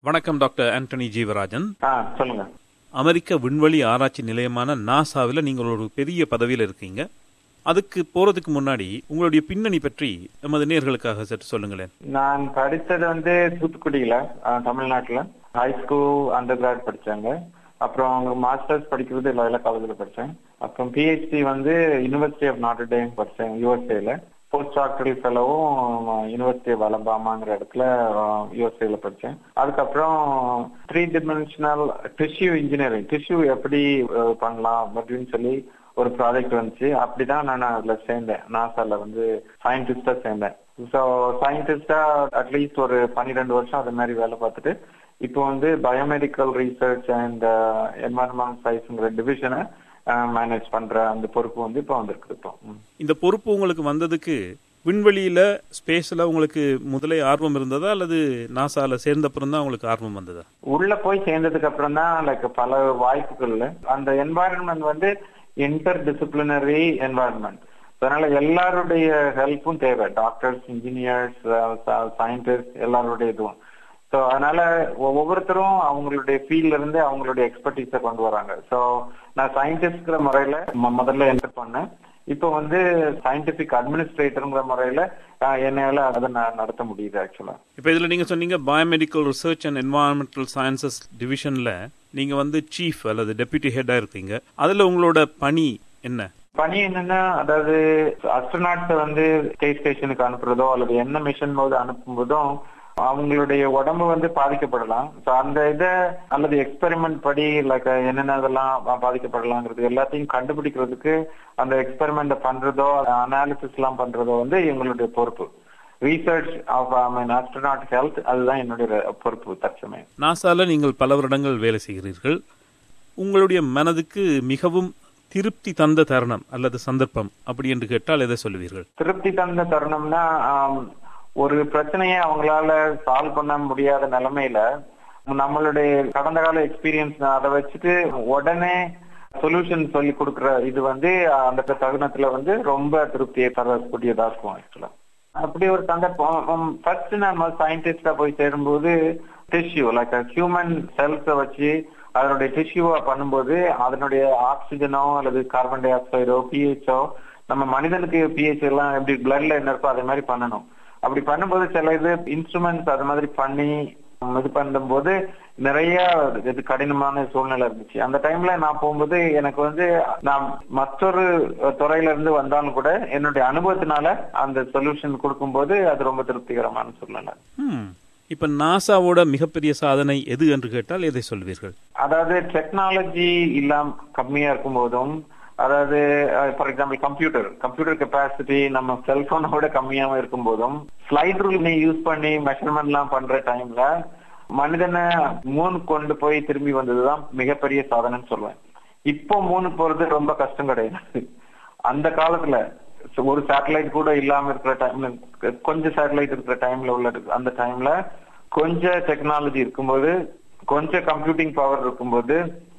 வணக்கம் டாக்டர் ஆண்டனி ஜீவராஜன் ஆ சொல்லுங்க அமெரிக்க விண்வெளி ஆராய்ச்சி நிலையமான நாசாவில் நீங்கள் ஒரு பெரிய பதவியில் இருக்கீங்க அதுக்கு போறதுக்கு முன்னாடி உங்களுடைய பின்னணி பற்றி எமது நேர்களுக்காக சற்று சொல்லுங்களேன் நான் படிச்சது வந்து தூத்துக்குடியில ஆ, தமிழ்நாட்டுல ஹை ஸ்கூல் அண்டர் கிராட் படிச்சாங்க அப்புறம் அவங்க மாஸ்டர்ஸ் படிக்கிறது லோயலா காலேஜ்ல படிச்சேன் அப்புறம் பிஹெச்டி வந்து யூனிவர்சிட்டி ஆஃப் நாட்டர் டேம் படிச்சேன் யூஎஸ்ஏல போஸ்ட் டாக்டரல் ஃபெலோவும் யூனிவர்சிட்டி ஆஃப் அலபாமாங்கிற இடத்துல யூஎஸ்ஏல படிச்சேன் அதுக்கப்புறம் three dimensional tissue engineering tissue எப்படி அஹ், பண்ணலாம் அப்படின்னு சொல்லி ஒரு ப்ராஜெக்ட் வந்துச்சு அப்படிதான் நான் அதுல சேர்ந்தேன் நாசால வந்து சயின்டிஸ்டா சேர்ந்தேன் ஸோ சயின்டிஸ்டா அட்லீஸ்ட் ஒரு பன்னிரெண்டு வருஷம் அது மாதிரி வேலை பார்த்துட்டு இப்போ வந்து பயோமெடிக்கல் ரீசர்ச் அண்ட் என்வரன்மெண்ட் சயின்ஸ்ங்கிற டிவிஷனை மேனேஜ் பண்ற அந்த பொறுப்பு வந்து இப்போ வந்திருக்கு இப்போ ம். இந்த பொறுப்பு உங்களுக்கு வந்ததுக்கு விண்வெளியில ஸ்பேஸ்ல உங்களுக்கு முதலே ஆர்வம் இருந்ததா அல்லது நாசால சேர்ந்தப்புறம் தான் உங்களுக்கு ஆர்வம் வந்ததா உள்ள போய் சேர்ந்ததுக்கு அப்புறம் தான் லைக் பல வாய்ப்புகள் அந்த என்வாயன்மெண்ட் வந்து இன்டர் டிசிப்ளினரி என்வாயன்மெண்ட் அதனால எல்லாருடைய ஹெல்ப்பும் தேவை டாக்டர்ஸ் இன்ஜினியர்ஸ் சயின்டிஸ்ட் எல்லாருடைய இதுவும் ஸோ அதனால ஒ- ஒவ்வொருத்தரும் அவங்களுடைய ஃபீல்ட்ல இருந்து அவங்களுடைய எக்ஸ்பர்டீஸை கொண்டு வராங்க ஸோ நான் சயின்டிஸ்ட்ங்கிற முறையில மொ- முதல்ல என்டர் பண்ணேன் இப்போ வந்து சயின்டிபிக் அட்மினிஸ்ட்ரேட்டருங்கிற முறையில ஆஹ், என்னால அதை நான் நடத்த முடியுது ஆக்சுவலா இப்போ இதுல நீங்க சொன்னீங்க biomedical research and environmental sciences டிவிஷன்ல நீங்க வந்து சீஃப் அல்லது டெப்யூட்டி ஹெட்டா இருக்கீங்க அதுல உங்களோட பணி என்ன பணி என்னன்னா அதாவது அஸ்ட்ரோநாட்ஸை வந்து ஸ்பேஸ் ஸ்டேஷனுக்கு அனுப்புறதோ அல்லது என்ன மிஷன் போது அனுப்பும்போதும் அவங்களுடைய உடம்பு வந்து பாதிக்கப்படலாம் ஸோ அந்த இதை அல்லது எக்ஸ்பெரிமெண்ட் படி லைக் என்னென்ன இதெல்லாம் பா- பாதிக்கப்படலாங்கிறது எல்லாத்தையும் கண்டுபிடிக்கிறதுக்கு அந்த எக்ஸ்பெரிமெண்ட் பண்றதோ அனாலிசிஸ் எல்லாம் பண்றதோ வந்து எங்களுடைய பொறுப்பு research of I mean astronaut health அதுதான் என்னுடைய பொறுப்பு தற்சமயம் நாசால நீங்கள் பல வருடங்கள் வேலை செய்கிறீர்கள் உங்களுடைய மனதுக்கு மிகவும் திருப்தி தந்த தருணம் அல்லது சந்தர்ப்பம் அப்படி என்று கேட்டால் எதை சொல்லுவீர்கள் திருப்தி தந்த தருணம்னா ஆம், ஒரு பிரச்சனையை அவங்களால சால்வ் பண்ண முடியாத நிலைமையில நம்மளுடைய கடந்த கால எக்ஸ்பீரியன்ஸ் அதை வச்சுட்டு உடனே சொல்யூஷன் சொல்லி கொடுக்குற இது வந்து அந்த தருணத்துல வந்து ரொம்ப திருப்தியை தரக்கூடியதா இருக்கும் ஆக்சுவலா அப்படி ஒரு சந்தர்ப்பம் ஃபர்ஸ்ட் நம்ம சயின்டிஸ்டா போய் சேரும்போது டிஷ்யூ லைக் ஹியூமன் செல்ஸை வச்சு அதனுடைய டிஷ்யூவா பண்ணும்போது அதனுடைய ஆக்சிஜனோ அல்லது கார்பன் டை ஆக்சைடோ பிஹெச்சோ நம்ம மனிதனுக்கு பிஹெச் எல்லாம் எப்படி பிளட்ல என்ன இருக்கோ அதே மாதிரி பண்ணணும் அப்படி பண்ணும்போது சில இது இன்ஸ்ட்ருமெண்ட்ஸ் அது மாதிரி பண்ணி உம், இது பண்ணும்போது நிறைய இது கடினமான சூழ்நிலை இருந்துச்சு அந்த டைம்ல நான் போகும்போது எனக்கு வந்து நான் மற்றொரு துறையில இருந்து வந்தாலும் கூட என்னுடைய அனுபவத்தினால அந்த சொல்யூஷன் கொடுக்கும்போது அது ரொம்ப திருப்திகரமான சூழ்நிலை ம். இப்ப நாசாவோட மிகப்பெரிய சாதனை எது என்று கேட்டால் எதை சொல்வீர்கள் அதாவது டெக்னாலஜி இல்லாம கம்மியா இருக்கும் போதும் அதாவது for example computer computer capacity நம்ம செல்போனோட கம்மியாம இருக்கும் போதும் ஸ்லைட் ரூல் நீ யூஸ் பண்ணி மெஷர்மெண்ட் எல்லாம் பண்ற டைம்ல மனிதனை மூணு கொண்டு போய் திரும்பி வந்ததுதான் மிகப்பெரிய சாதனைன்னு சொல்லுவேன் இப்போ மூணு போறது ரொம்ப கஷ்டம் கிடையாது அந்த காலத்துல ஒரு சேட்டலைட் கூட இல்லாம இருக்கிற டைம்ல கொஞ்சம் சேட்டலைட் இருக்கிற டைம்ல உள்ள அந்த டைம்ல கொஞ்சம் டெக்னாலஜி இருக்கும்போது கொஞ்சம் கம்ப்யூட்டிங் பவர் இருக்கும்போது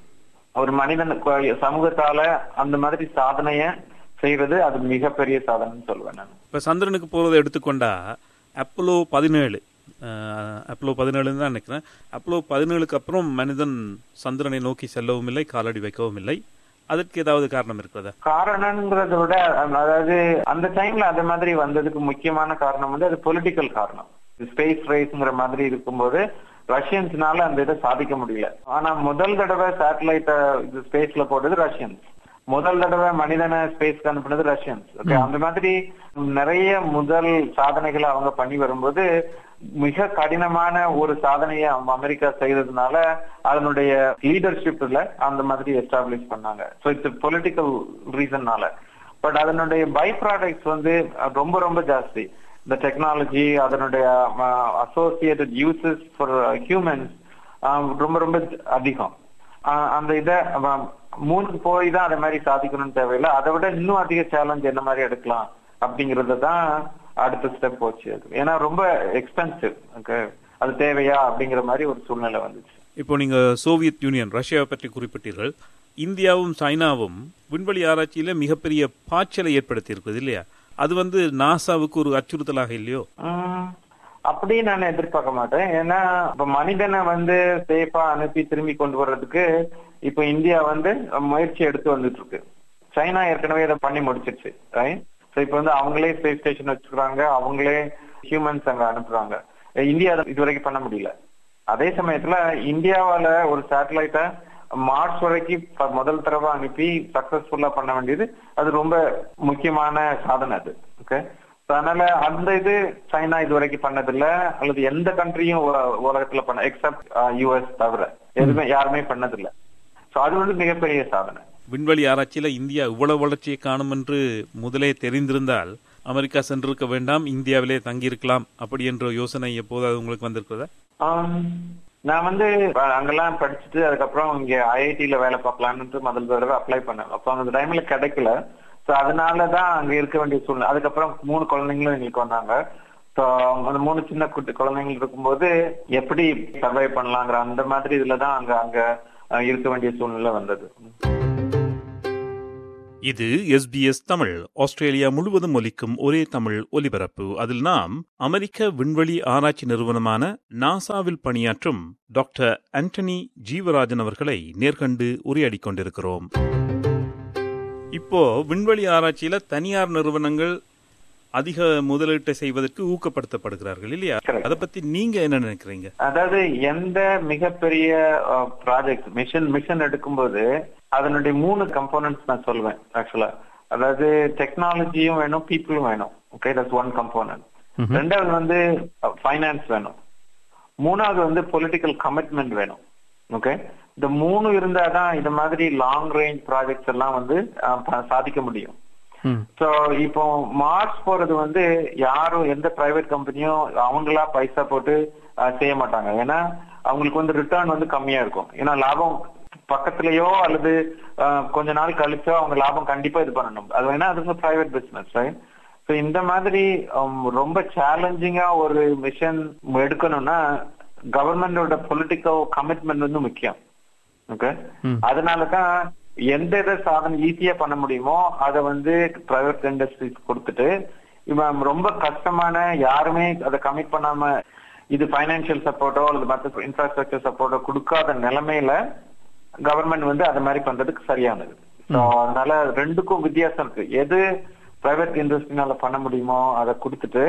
ஒரு மனிதன் கொ- சமூகத்தால அந்த மாதிரி சாதனைய செய்யறது அது மிகப்பெரிய சாதனைன்னு சொல்லுவேன் நான் இப்ப சந்திரனுக்கு போறதை எடுத்துக்கொண்டா அப்போலோ பதினேழு அப்போலோ பதினேழுன்னு தான் நினைக்கிறேன் அப்போலோ பதினேழுக்கு அப்புறம் மனிதன் சந்திரனை நோக்கி செல்லவும் இல்லை காலடி வைக்கவும் இல்லை அதற்கு ஏதாவது காரணம் இருக்கிறதா காரணம்ங்கிறத விட அதாவது அந்த டைம்ல அந்த மாதிரி வந்ததுக்கு முக்கியமான காரணம் வந்து அது பொலிட்டிக்கல் காரணம் ஸ்பேஸ் ரேஸ்ங்கிற மாதிரி இருக்கும்போது ரஷ்யன்ஸ்னால அந்த இதை சாதிக்க முடியல ஆனா முதல் தடவை சேட்டலைட்ட இது ஸ்பேஸ்ல போட்டது ரஷ்யன்ஸ் முதல் தடவை மனிதனை ஸ்பேஸ்க்கு அனுப்புனது ரஷ்யன்ஸ் ஓகே அந்த மாதிரி நிறைய முதல் சாதனைகளை அவங்க பண்ணி வரும்போது மிக கடினமான ஒரு சாதனையை அவங்க அமெரிக்கா செய்ததுனால அதனுடைய லீடர்ஷிப்ல அந்த மாதிரி எஸ்டாப்ளிஷ் பண்ணாங்க ஸோ இட்ஸ் பொலிட்டிக்கல் ரீசன்னால பட் அதனுடைய பை ப்ராடக்ட்ஸ் வந்து அஹ், ரொம்ப ரொம்ப ஜாஸ்தி இந்த டெக்னாலஜி அதனுடைய அசோசியேட்டட் யூசஸ் ஃபார் ஹியூமன்ஸ் ரொம்ப ரொம்ப அதிகம் ஆஹ் அந்த இதை மூணுக்கு போய் தான் அதை மாதிரி சாதிக்கணும்னு தேவையில்லை அதை விட இன்னும் அதிக சேலஞ்ச் என்ன மாதிரி எடுக்கலாம் அப்படிங்கறது தான் அடுத்த ஸ்டெப் போச்சு அது ஏன்னா ரொம்ப எக்ஸ்பென்சிவ் அது தேவையா அப்படிங்கிற மாதிரி ஒரு சூழ்நிலை வந்துச்சு இப்போ நீங்க சோவியத் யூனியன் ரஷ்யாவை பற்றி குறிப்பிட்டீர்கள் இந்தியாவும் சைனாவும் விண்வெளி ஆராய்ச்சியில மிகப்பெரிய பாய்ச்சலை ஏற்படுத்தி இருக்குது இல்லையா அது வந்து நாசாவுக்கு ஒரு அச்சுறுத்தலாக இல்லையோ உம், அப்படி நான் எதிர்பார்க்க மாட்டேன் ஏன்னா இப்ப மனிதனை வந்து சேஃபா அனுப்பி திரும்பி கொண்டு வர்றதுக்கு இப்ப இந்தியா வந்து முயற்சி எடுத்து வந்துட்டு இருக்கு சைனா ஏற்கனவே இதை பண்ணி முடிச்சிருச்சு ரைட் ஸோ இப்போ வந்து அவங்களே ஸ்பேஸ் ஸ்டேஷன் வச்சுக்கிறாங்க அவங்களே ஹியூமன்ஸ் அங்க அனுப்புறாங்க இந்தியா அதை இதுவரைக்கும் பண்ண முடியல அதே சமயத்துல இந்தியாவால ஒரு சேட்டலைட்டை மார்ச் வரைக்கும் ப- முதல் தடவை அனுப்பி சக்சஸ்ஃபுல்லா பண்ண வேண்டியது அது ரொம்ப முக்கியமான சாதனை அது ஓகே அதனால அந்த இது சைனா இது வரைக்கும் பண்ணதில்ல அல்லது எந்த கண்ட்ரியும் உலகத்துல பண்ண எக்ஸப்ட் யூஎஸ் தவிர எதுவுமே யாருமே பண்ணதில்ல சோ அது வந்து மிகப்பெரிய சாதனை விண்வெளி ஆராய்ச்சியில இந்தியா இவ்வளவு வளர்ச்சியை காணும் என்று முதலே தெரிந்திருந்தால் அமெரிக்கா சென்றிருக்க வேண்டாம் இந்தியாவிலே தங்கியிருக்கலாம் அப்படி என்ற யோசனை எப்போதாவது உங்களுக்கு வந்திருக்கிறதா ஆம், நான் வந்து அ- அங்கெல்லாம் படிச்சுட்டு அதுக்கப்புறம் இங்க ஐஐடில வேலை பார்க்கலாம்னு முதல் தடவை அப்ளை பண்ணேன் அப்போ அந்த டைம்ல கிடைக்கல சோ அதனாலதான் அங்க இருக்க வேண்டிய சூழ்நிலை அதுக்கப்புறம் மூணு குழந்தைங்களும் எங்களுக்கு வந்தாங்க ஸோ அந்த மூணு சின்ன குட்டி குழந்தைங்க இருக்கும்போது எப்படி சர்வை பண்ணலாங்கிற அந்த மாதிரி இதுலதான் அங்க அங்க அஹ், இருக்க வேண்டிய சூழ்நிலை வந்தது இது எஸ்பிஎஸ் தமிழ் ஆஸ்திரேலியா முழுவதும் ஒலிக்கும் ஒரே தமிழ் ஒலிபரப்பு அதில் நாம் அமெரிக்க விண்வெளி ஆராய்ச்சி நிறுவனமான நாசாவில் பணியாற்றும் டாக்டர் ஆண்டனி ஜீவராஜன் அவர்களை நேர்கண்டு உரையாடிக் கொண்டிருக்கிறோம் இப்போ விண்வெளி ஆராய்ச்சியில தனியார் நிறுவனங்கள் அதிக முதலீட்டை செய்வதற்கு ஊக்கப்படுத்தப்படுகிறார்கள் இல்லையா Correct. அதை பத்தி நீங்க என்ன நினைக்கிறீங்க அதாவது எந்த மிகப்பெரிய ப்ராஜெக்ட் மிஷன் மிஷன் எடுக்கும்போது அதனுடைய மூணு கம்போனன்ட்ஸ் நான் சொல்லுவேன் ஆக்சுவலா அதாவது டெக்னாலஜியும் வேணும் பீப்புளும் வேணும் ஓகே தட்ஸ் ஒன் கம்போனன்ட் ரெண்டாவது வந்து ஃபைனான்ஸ் வேணும் மூணாவது வந்து பொலிட்டிக்கல் கமிட்மெண்ட் வேணும் ஓகே இந்த மூணு இருந்தாதான் இந்த மாதிரி லாங் ரேஞ்ச் ப்ராஜெக்ட்ஸ் எல்லாம் வந்து அஹ், ப- சாதிக்க முடியும் சோ இப்போ மார்ச் போறது வந்து யாரும் எந்த பிரைவேட் கம்பெனியும் அவங்களா பைசா போட்டு அஹ், செய்ய மாட்டாங்க ஏன்னா அவங்களுக்கு வந்து ரிட்டர்ன் வந்து கம்மியா இருக்கும் ஏன்னா லாபம் பக்கத்துலயோ அல்லது அஹ், கொஞ்ச நாள் கழிச்சோ அவங்க லாபம் கண்டிப்பா இது பண்ணணும் அது வேணா அது பிரைவேட் பிசினஸ் ரைட் ஸோ இந்த மாதிரி ஹம், ரொம்ப சேலஞ்சிங்கா ஒரு மிஷன் எடுக்கணும்னா கவர்மெண்டோட பொலிட்டிக்கல் கமிட்மெண்ட் வந்து முக்கியம் ஓகே அதனாலதான் எந்த இதை சாதனை ஈஸியா பண்ண முடியுமோ அதை வந்து பிரைவேட் இண்டஸ்ட்ரீஸ் கொடுத்துட்டு இவன் ரொம்ப கஷ்டமான யாருமே அதை கமிட் பண்ணாம இது ஃபைனான்சியல் சப்போர்ட்டோ அல்லது மற்ற இன்ஃப்ராஸ்ட்ரக்சர் சப்போர்ட்டோ கொடுக்காத நிலைமையில கவர்மெண்ட் வந்து அது மாதிரி பண்றதுக்கு சரியானது ஸோ அதனால ரெண்டுக்கும் வித்தியாசம் இருக்கு எது பிரைவேட் இண்டஸ்ட்ரினால பண்ண முடியுமோ அதை கொடுத்துட்டு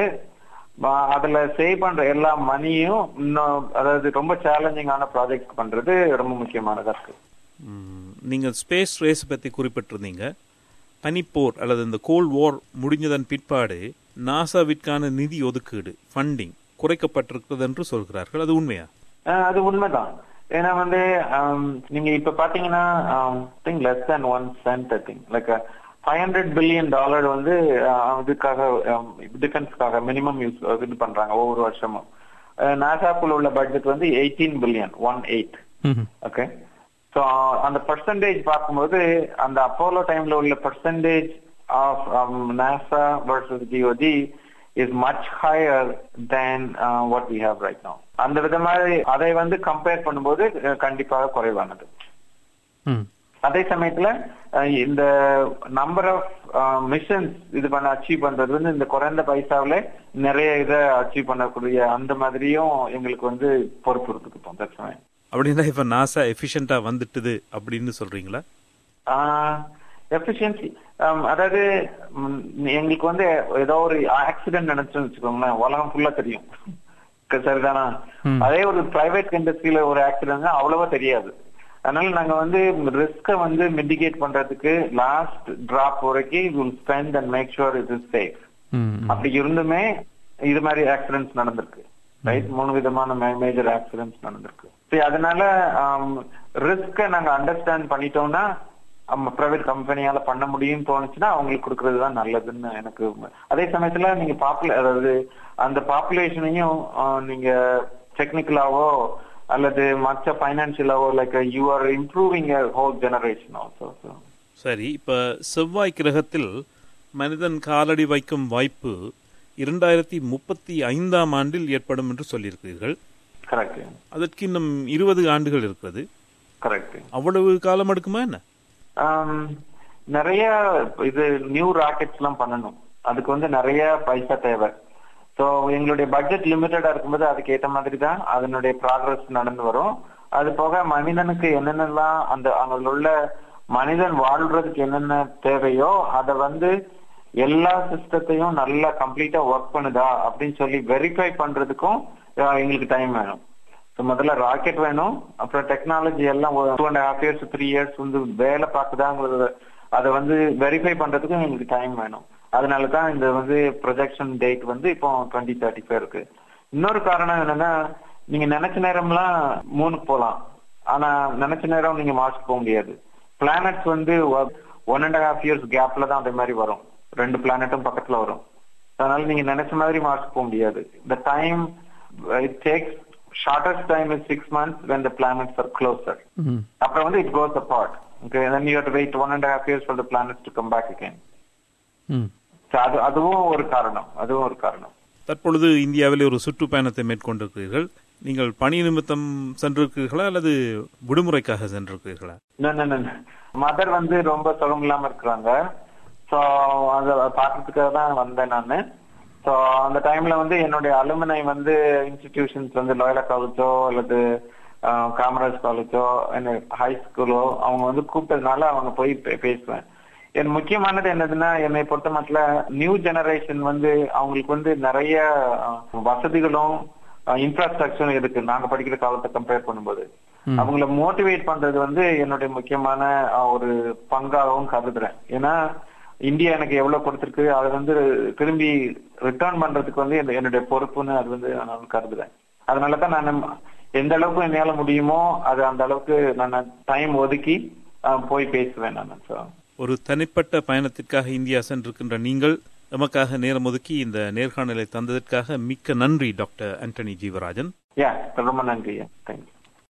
ம- அதுல சேவ் பண்ற எல்லா மணியும் இன்னும் அதாவது ரொம்ப சேலஞ்சிங்கான ப்ராஜெக்ட் பண்றது ரொம்ப முக்கியமானதா இருக்கு ம், நீங்க ஸ்பேஸ் ரேஸ் பத்தி குறிப்பிட்டிருந்தீங்க பனிப்போர் அல்லது இந்த கோல்ட் வார் முடிஞ்சதன் பிற்பாடு நாசாவிற்கான நிதி ஒதுக்கீடு ஃபண்டிங் குறைக்கப்பட்டிருக்கிறது என்று சொல்கிறார்கள் அது உண்மையா அஹ் அது உண்மைதான் ஏன்னா வந்து ஆம், நீங்க இப்ப பாத்தீங்கன்னா think less than one cent I think like five hundred billion dollar வந்து அஹ், இதுக்காக டிஃபென்ஸ்க்காக மினிமம் யூஸ் இது பண்றாங்க ஒவ்வொரு வருஷமும் நாசாக்குள்ள உள்ள பட்ஜெட் வந்து eighteen billion one eight okay so அந்த பர்சன்டேஜ் பார்க்கும்போது அந்த அப்போலோ டைம்ல உள்ள percentage of NASA versus DOD is much higher than what we have right no அந்த விதமாக அதை வந்து கம்பேர் பண்ணும்போது அஹ், கண்டிப்பாக குறைவானது அதே சமயத்துல அஹ், இந்த நம்பர் ஆஃப் மிஷன்ஸ் இது பண்ண அச்சீவ் பண்றது வந்து இந்த குறைந்த பைசாவில நிறைய இதை அச்சீவ் பண்ணக்கூடிய அந்த மாதிரியும் எங்களுக்கு வந்து பொறுப்பு இருக்குது இப்போ தற்சமயம் அப்படின்னா இப்ப நாசா எஃபிஷியண்டா வந்துட்டுது அப்படின்னு சொல்றீங்களா எஃபிஷியன்சி அதாவது ம், எங்களுக்கு வந்து ஏதோ ஒரு ஆக்சிடென்ட் நடந்துச்சுன்னு வச்சுக்கோங்களேன் உலகம் ஃபுல்லா தெரியும் க- சரிதானா அதே ஒரு பிரைவேட் இண்டஸ்ட்ரியில ஒரு ஆக்சிடென்ட் அவ்வளவா தெரியாது அதனால நாங்க வந்து ரிஸ்க வந்து மிட்டிகேட் பண்றதுக்கு லாஸ்ட் டிராப் வரைக்கும் will spend and make sure it is safe அப்படி இருந்துமே இது மாதிரி ஆக்சிடென்ட்ஸ் நடந்திருக்கு ரைட் மூணு விதமான மேஜர் ஆக்சிடென்ட்ஸ் நடந்திருக்கு சரி அதனால ரிஸ்க நாங்க அண்டர்ஸ்டாண்ட் பண்ணிட்டோம்னா பிரைவேட் கம்பெனியால பண்ண முடியும்னு தோணுச்சுன்னா அவங்களுக்கு கொடுக்கறது தான் நல்லதுன்னு எனக்கு அதே சமயத்துல நீங்க பாப்புல அதாவது அந்த பாப்புலேஷனையும் நீங்க டெக்னிக்கலாவோ அல்லது மற்ற ஃபைனான்சியலாவோ like you are improving whole generation also சரி இப்ப செவ்வாய் கிரகத்தில் மனிதன் காலடி வைக்கும் வாய்ப்பு இரண்டாயிரத்தி முப்பத்தி ஐந்தாம் ஆண்டில் ஏற்படும் என்று சொல்லியிருக்கிறீர்கள் கரெக்ட் அதற்கு இன்னும் இருபது ஆண்டுகள் இருக்கிறது கரெக்ட் அவ்வளவு காலம் எடுக்குமா என்ன ஆம், நிறைய இது நியூ ராக்கெட்ஸ் எல்லாம் பண்ணணும் அதுக்கு வந்து நிறைய பைசா தேவை ஸோ எங்களுடைய பட்ஜெட் லிமிட்டடா இருக்கும்போது அதுக்கு ஏற்ற மாதிரி தான் அதனுடைய ப்ராக்ரஸ் நடந்து வரும் அது போக மனிதனுக்கு என்னென்னலாம் அந்த அங்க உள்ள மனிதன் வாழ்றதுக்கு என்னென்ன தேவையோ அதை வந்து எல்லா சிஸ்டத்தையும் நல்லா கம்ப்ளீட்டா ஒர்க் பண்ணுதா அப்படின்னு சொல்லி வெரிஃபை பண்றதுக்கும் அஹ், எங்களுக்கு டைம் வேணும் ஸோ முதல்ல ராக்கெட் வேணும் அப்புறம் டெக்னாலஜி எல்லாம் two and half years three years வந்து வேலை பார்க்குதாங்கிறத அதை வந்து வெரிஃபை பண்றதுக்கும் எங்களுக்கு டைம் வேணும் அதனால தான் இந்த வந்து ப்ரொஜெக்ஷன் டேட் வந்து இப்போ டுவெண்ட்டி தேர்ட்டி ஃபைவ் இருக்கு இன்னொரு காரணம் என்னன்னா நீங்க நினைச்ச நேரம்லாம் மூணுக்கு போகலாம் ஆனா நினைச்ச நேரம் நீங்க மார்ச் போக முடியாது பிளானட்ஸ் வந்து ஒன் அண்ட் ஹாஃப் இயர்ஸ் கேப்ல தான் அதே மாதிரி வரும் ரெண்டு பிளானட்டும் பக்கத்துல வரும் அதனால நீங்க நினைச்ச மாதிரி மார்ச் போக முடியாது the time it takes shortest time is six months when the planets are closer hmm அப்புறம் வந்து it goes apart okay then you have to wait one and a half years for the planets to come back again ம் So அது அதுவும் ஒரு காரணம் அதுவும் ஒரு காரணம் தற்பொழுது இந்தியாவில் ஒரு சுற்றுப்பயணத்தை மேற்கொண்டிருக்கிறீர்கள் நீங்கள் பணி நிமித்தம் சென்றிருக்கிறீர்களா அல்லது விடுமுறைக்காக சென்றிருக்கிறீர்களா மதர் வந்து ரொம்ப சுகம் இல்லாம இருக்கிறாங்க ஸோ அதை பார்க்கறதுக்காக தான் வந்தேன் நான் ஸோ அந்த டைம்ல வந்து என்னுடைய அலுமினை வந்து இன்ஸ்டிடியூஷன்ஸ் வந்து லோயலா காலேஜோ அல்லது ஆஹ், காமராஜ் காலேஜோ என்ன ஹை ஸ்கூலோ அவங்க வந்து கூப்பிட்டதுனால அவங்க போய் பே- பேசுவேன் என் முக்கியமானது என்னதுன்னா என்னை பொறுத்த மட்டும் நியூ ஜெனரேஷன் வந்து அவங்களுக்கு வந்து நிறைய ஆஹ், வசதிகளும் இன்ஃப்ராஸ்ட்ரக்சரும் இருக்கு நாங்க படிக்கிற காலத்தை கம்பேர் பண்ணும்போது அவங்கள மோட்டிவேட் பண்றது வந்து என்னுடைய முக்கியமான ஆஹ், ஒரு பங்காகவும் கருதுறேன் ஏன்னா இந்தியா எனக்கு எவ்வளவு கொடுத்திருக்கு அதை வந்து திரும்பி ரிட்டர்ன் பண்றதுக்கு வந்து என்னுடைய- என்னுடைய பொறுப்புன்னு அது வந்து நான் கருதுறேன் அதனால தான் நான் எந்த அளவுக்கு என்னால முடியுமோ அது அந்த அளவுக்கு நான் டைம் ஒதுக்கி ஆஹ், போய் பேசுவேன் நான் ஸோ ஒரு தனிப்பட்ட பயணத்திற்காக இந்தியா சென்றிருக்கின்ற நீங்கள் எமக்காக நேரம் ஒதுக்கி இந்த நேர்காணலை தந்ததற்காக மிக்க நன்றி டாக்டர் ஆண்டனி ஜீவராஜன் யா ரொம்ப நன்றி தேங்க்யூ